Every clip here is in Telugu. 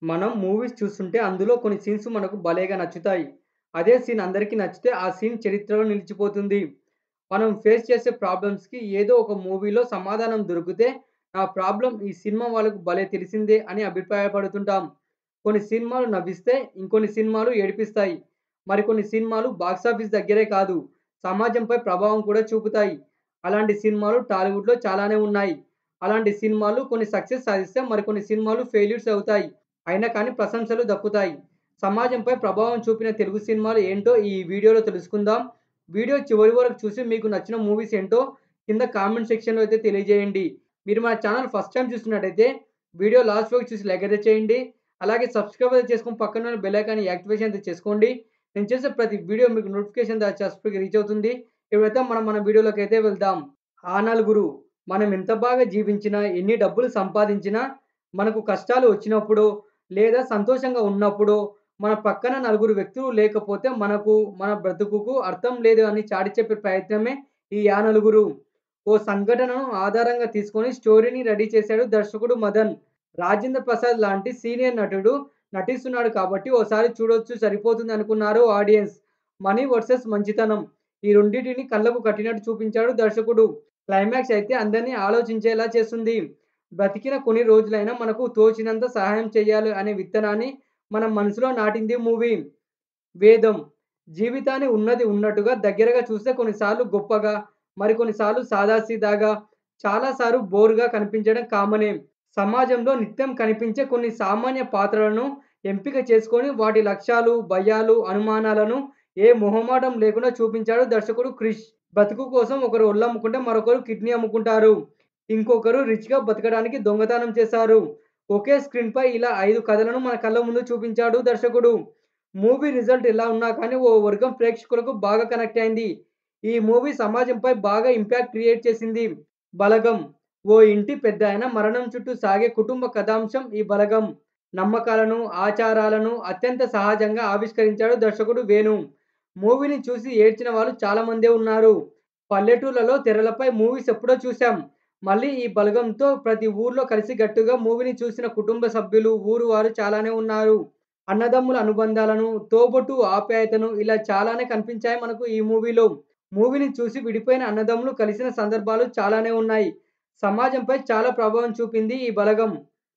మనం మూవీస్ చూస్తుంటే అందులో కొన్ని సీన్స్ మనకు భలేగా నచ్చుతాయి. అదే సీన్ అందరికి నచ్చితే ఆ సీన్ చరిత్రలో నిలిచిపోతుంది. మనం ఫేస్ చేసే ప్రాబ్లమ్స్‌కి ఏదో ఒక మూవీలో సమాధానం దొరికితే ఆ ప్రాబ్లమ్ ఈ సినిమా వాళ్ళకు భలే తెలిసిందే అని అభిప్రాయపడుతుంటాం. కొన్ని సినిమాలు నవ్విస్తే ఇంకొన్ని సినిమాలు ఏడిపిస్తాయి. మరికొన్ని సినిమాలు బాక్సాఫీస్ దగ్గరే కాదు సమాజంపై ప్రభావం కూడా చూపుతాయి. అలాంటి సినిమాలు టాలీవుడ్‌లో చాలానే ఉన్నాయి. అలాంటి సినిమాలు కొన్ని సక్సెస్ సాధిస్తే మరికొన్ని సినిమాలు ఫెయిల్యూర్స్ అవుతాయి. అయినా కానీ ప్రశంసలు దక్కుతాయి. సమాజంపై ప్రభావం చూపిన తెలుగు సినిమాలు ఏంటో ఈ వీడియోలో తెలుసుకుందాం. వీడియో చివరి వరకు చూసి మీకు నచ్చిన మూవీస్ ఏంటో కింద కామెంట్ సెక్షన్‌లో అయితే తెలియజేయండి. మీరు మన ఛానల్ ఫస్ట్ టైమ్ చూస్తున్నట్టయితే వీడియో లాస్ట్ వరకు చూసి లైక్ అయితే చేయండి. అలాగే సబ్స్క్రైబ్ అయితే చేసుకొని పక్కన ఉన్న బెల్ ఐకాన్ యాక్టివేషన్ అయితే చేసుకోండి. నేను చేసే ప్రతి వీడియో మీకు నోటిఫికేషన్ ద్వారా చస్పకి రీచ్ అవుతుంది. ఇప్పుడైతే మనం మన వీడియోలోకి అయితే వెళ్దాం. ఆ నలుగురు మనం ఎంత బాగా జీవించినా, ఎన్ని డబ్బులు సంపాదించినా, మనకు కష్టాలు వచ్చినప్పుడో లేదా సంతోషంగా ఉన్నప్పుడో మన పక్కన నలుగురు వ్యక్తులు లేకపోతే మనకు, మన బ్రతుకుకు అర్థం లేదు అని చాటి చెప్పే ప్రయత్నమే ఈ ఆ నలుగురు. ఓ సంఘటనను ఆధారంగా తీసుకొని స్టోరీని రెడీ చేశాడు దర్శకుడు మదన్. రాజేంద్ర ప్రసాద్ లాంటి సీనియర్ నటుడు నటిస్తున్నాడు కాబట్టి ఓసారి చూడొచ్చు సరిపోతుంది అనుకున్నారు ఆడియన్స్. మనీ వర్సెస్ మంచితనం ఈ రెండిటిని కళ్లకు కట్టినట్టు చూపించాడు దర్శకుడు. క్లైమాక్స్ అయితే అందరినీ ఆలోచించేలా చేస్తుంది. బ్రతికిన కొన్ని రోజులైనా మనకు తోచినంత సహాయం చేయాలి అనే విత్తనాన్ని మన మనసులో నాటింది మూవీ. వేదం జీవితాన్ని ఉన్నది ఉన్నట్టుగా దగ్గరగా చూస్తే కొన్నిసార్లు గొప్పగా, మరికొన్నిసార్లు సాదాసీదాగా, చాలా సార్లు బోర్‌గా కనిపించడం కామనే. సమాజంలో నిత్యం కనిపించే కొన్ని సామాన్య పాత్రలను ఎంపిక చేసుకొని వాటి లక్ష్యాలు, భయాలు, అనుమానాలను ఏ మొహమాటం లేకుండా చూపించాడు దర్శకుడు క్రిష్. బ్రతుకు కోసం ఒకరు ఒళ్లమ్ముకుంటే మరొకరు కిడ్నీ అమ్ముకుంటారు. ఇంకొకరు రిచ్‌గా బతకడానికి దొంగతనం చేశారు. ఒకే స్క్రీన్‌పై ఇలా ఐదు కథలను మన కళ్ల ముందు చూపించాడు దర్శకుడు. మూవీ రిజల్ట్ ఎలా ఉన్నా కానీ ఓ వర్గం ప్రేక్షకులకు బాగా కనెక్ట్ అయింది. ఈ మూవీ సమాజంపై బాగా ఇంపాక్ట్ క్రియేట్ చేసింది. బలగం ఓ ఇంటి పెద్దాయన మరణం చుట్టూ సాగే కుటుంబ కథాంశం ఈ బలగం. నమ్మకాలను, ఆచారాలను అత్యంత సహజంగా ఆవిష్కరించాడు దర్శకుడు వేణు. మూవీని చూసి ఏడ్చిన వాళ్ళు చాలా మందే ఉన్నారు. పల్లెటూళ్లలో తెరలపై మూవీస్ ఎప్పుడో చూశాం. మళ్లీ ఈ బలగంతో ప్రతి ఊర్లో కలిసికట్టుగా మూవీని చూసిన కుటుంబ సభ్యులు, ఊరు వారు చాలానే ఉన్నారు. అన్నదమ్ముల అనుబంధాలను, తోబుట్టువు ఆప్యాయతను ఇలా చాలానే కనిపించాయి మనకు ఈ మూవీలో. మూవీని చూసి విడిపోయిన అన్నదమ్ములు కలిసిన సందర్భాలు చాలానే ఉన్నాయి. సమాజంపై చాలా ప్రభావం చూపింది ఈ బలగం.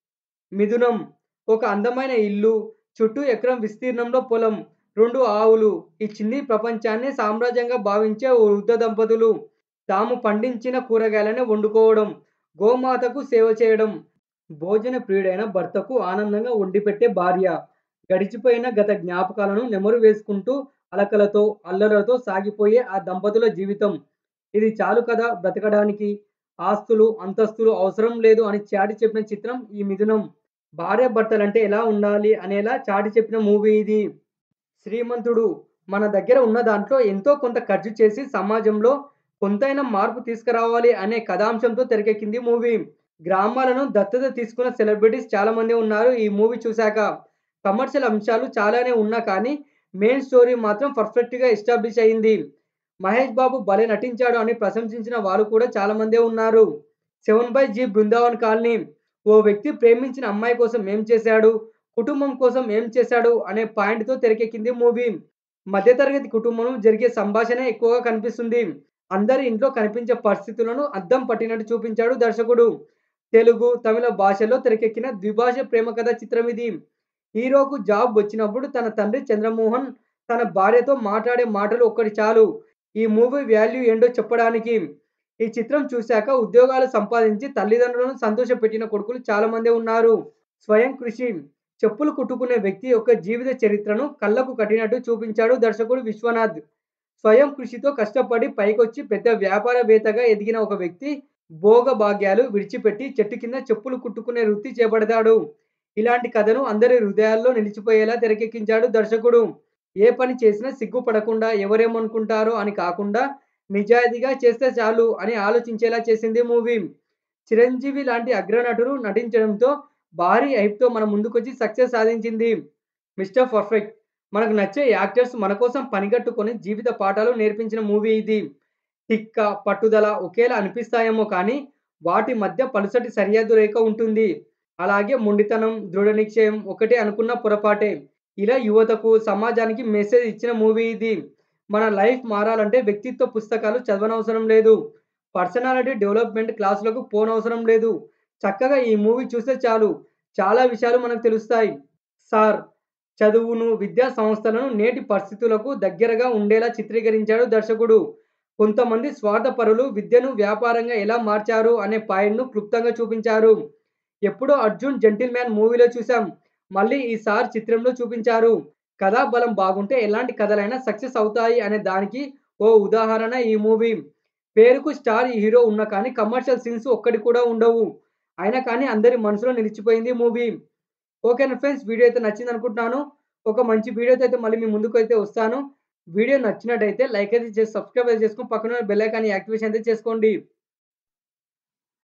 మిథునం ఒక అందమైన ఇల్లు, చుట్టూ ఎకరం విస్తీర్ణంలో పొలం, రెండు ఆవులు ఈ చిన్ని ప్రపంచాన్నే సామ్రాజ్యంగా భావించే ఓ వృద్ధ దంపతులు. తాము పండించిన కూరగాయలనే వండుకోవడం, గోమాతకు సేవ చేయడం, భోజన ప్రియుడైన భర్తకు ఆనందంగా వండిపెట్టే భార్య. గడిచిపోయిన గత జ్ఞాపకాలను నెమరు వేసుకుంటూ అలకలతో, అల్లర్లతో సాగిపోయే ఆ దంపతుల జీవితం. ఇది చాలు కదా బ్రతకడానికి. ఆస్తులు, అంతస్తులు అవసరం లేదు అని చాటి చెప్పిన చిత్రం ఈ మిథునం. భార్యాభర్తలంటే ఎలా ఉండాలి అనేలా చాటి చెప్పిన మూవీ ఇది. శ్రీమంతుడు మన దగ్గర ఉన్న దాంట్లో ఎంతో కొంత ఖర్చు చేసి సమాజంలో కొంతైనా మార్పు తీసుకురావాలి అనే కథాంశంతో తెరకెక్కింది మూవీ. గ్రామాలను దత్తత తీసుకున్న సెలబ్రిటీస్ చాలా మందే ఉన్నారు ఈ మూవీ చూశాక. కమర్షియల్ అంశాలు చాలానే ఉన్నా కానీ మెయిన్ స్టోరీ మాత్రం పర్ఫెక్ట్‌గా ఎస్టాబ్లిష్ అయింది. మహేష్ బాబు భలే నటించాడు అని ప్రశంసించిన వారు కూడా చాలా మందే ఉన్నారు. Seven by G Brindavan colony ఓ వ్యక్తి ప్రేమించిన అమ్మాయి కోసం ఏం చేశాడు, కుటుంబం కోసం ఏం చేశాడు అనే పాయింట్‌తో తెరకెక్కింది మూవీ. మధ్యతరగతి కుటుంబంలో జరిగే సంభాషణే ఎక్కువగా కనిపిస్తుంది. అందరి ఇంట్లో కనిపించే పరిస్థితులను అద్దం పట్టినట్టు చూపించాడు దర్శకుడు. తెలుగు, తమిళ భాషల్లో తెరకెక్కిన ద్విభాష ప్రేమ కథా చిత్రమిది. హీరోకు జాబ్ వచ్చినప్పుడు తన తండ్రి చంద్రమోహన్ తన భార్యతో మాట్లాడే మాటలు ఒక్కటి చాలు ఈ మూవీ వాల్యూ ఏంటో చెప్పడానికి. ఈ చిత్రం చూశాక ఉద్యోగాలు సంపాదించి తల్లిదండ్రులను సంతోషపెట్టిన కొడుకులు చాలా మందే ఉన్నారు. స్వయం కృషి చెప్పులు కుట్టుకునే వ్యక్తి యొక్క జీవిత చరిత్రను కళ్లకు కట్టినట్టు చూపించాడు దర్శకుడు విశ్వనాథ్. స్వయం కృషితో కష్టపడి పైకొచ్చి పెద్ద వ్యాపారవేత్తగా ఎదిగిన ఒక వ్యక్తి భోగభాగ్యాలు విడిచిపెట్టి చెట్టు కింద చెప్పులు కుట్టుకునే వృత్తి చేపడతాడు. ఇలాంటి కథను అందరి హృదయాల్లో నిలిచిపోయేలా తెరకెక్కించాడు దర్శకుడు. ఏ పని చేసినా సిగ్గుపడకుండా ఎవరేమనుకుంటారో అని కాకుండా నిజాయితీగా చేస్తే చాలు అని ఆలోచించేలా చేసింది మూవీ. చిరంజీవి లాంటి అగ్రనటుడు నటించడంతో భారీ హైప్‌తో మన ముందుకొచ్చి సక్సెస్ సాధించింది. మిస్టర్ పర్ఫెక్ట్ మనకు నచ్చే యాక్టర్స్ మన కోసం పనిగట్టుకొని జీవిత పాఠాలు నేర్పించిన మూవీ ఇది. తిక్క, పట్టుదల ఒకేలా అనిపిస్తాయేమో కానీ వాటి మధ్య పలుచటి సరిహద్దు రేఖ ఉంటుంది. అలాగే మొండితనం, దృఢ నిశ్చయం ఒకటే అనుకున్న పొరపాటే. ఇలా యువతకు, సమాజానికి మెసేజ్ ఇచ్చిన మూవీ ఇది. మన లైఫ్ మారాలంటే వ్యక్తిత్వ పుస్తకాలు చదవనవసరం లేదు. పర్సనాలిటీ డెవలప్‌మెంట్ క్లాసులకు పోనవసరం లేదు. చక్కగా ఈ మూవీ చూస్తే చాలు చాలా విషయాలు మనకు తెలుస్తాయి. సార్ చదువును, విద్యా సంస్థలను నేటి పరిస్థితులకు దగ్గరగా ఉండేలా చిత్రీకరించాడు దర్శకుడు. కొంతమంది స్వార్థపరులు విద్యను వ్యాపారంగా ఎలా మార్చారు అనే పాయింట్‌ను క్లుప్తంగా చూపించారు. ఎప్పుడో 'అర్జున్ జెంటిల్‌మ్యాన్' మూవీలో చూసాం. మళ్ళీ ఈ సార్ చిత్రంలో చూపించారు. కథా బలం బాగుంటే ఎలాంటి కథలైనా సక్సెస్ అవుతాయి అనే దానికి ఓ ఉదాహరణ ఈ మూవీ. పేరుకు స్టార్ హీరో ఉన్నా కానీ కమర్షియల్ సీన్స్ ఒక్కటి కూడా ఉండవు. అయినా కానీ అందరి మనసులో నిలిచిపోయింది మూవీ. ఓకేనా ఫ్రెండ్స్ వీడియో అయితే నచ్చిందనుకుంటున్నాను. ఒక మంచి వీడియోతో అయితే మళ్ళీ మీ ముందుకైతే వస్తాను. వీడియో నచ్చినట్టయితే లైక్ అయితే చేసి సబ్స్క్రైబ్ అయితే చేసుకొని పక్కన ఉన్న బెల్ ఐకాన్ యాక్టివేషన్ అయితే చేసుకోండి.